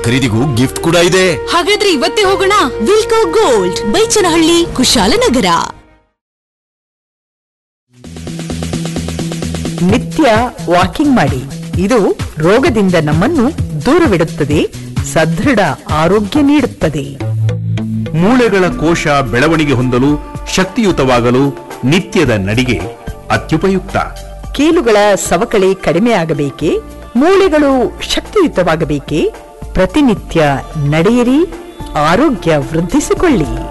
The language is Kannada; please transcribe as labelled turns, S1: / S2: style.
S1: ಖರೀದಿಗೂ ಗಿಫ್ಟ್ ಕೂಡ ಇದೆ
S2: ಹಾಗಾದ್ರೆ ಇವತ್ತೇ ಹೋಗೋಣ ವಿಲ್ಕೋ ಗೋಲ್ಡ್ ಬೈಚನಹಳ್ಳಿ ಕುಶಾಲನಗರ
S3: ನಿತ್ಯ ವಾಕಿಂಗ್ ಮಾಡಿ ಇದು ರೋಗದಿಂದ ನಮ್ಮನ್ನು ದೂರವಿಡುತ್ತದೆ ಸದೃಢ ಆರೋಗ್ಯ ನೀಡುತ್ತದೆ
S4: ಮೂಳೆಗಳ ಕೋಶ ಬೆಳವಣಿಗೆ ಹೊಂದಲು ಶಕ್ತಿಯುತವಾಗಲು ನಿತ್ಯದ ನಡಿಗೆ ಅತ್ಯುಪಯುಕ್ತ
S3: ಕೀಲುಗಳ ಸವಕಳಿ ಕಡಿಮೆಯಾಗಬೇಕೇ ಮೂಳೆಗಳು ಶಕ್ತಿಯುತವಾಗಬೇಕೇ ಪ್ರತಿನಿತ್ಯ ನಡೆಯಿರಿ ಆರೋಗ್ಯ ವೃದ್ಧಿಸಿಕೊಳ್ಳಿ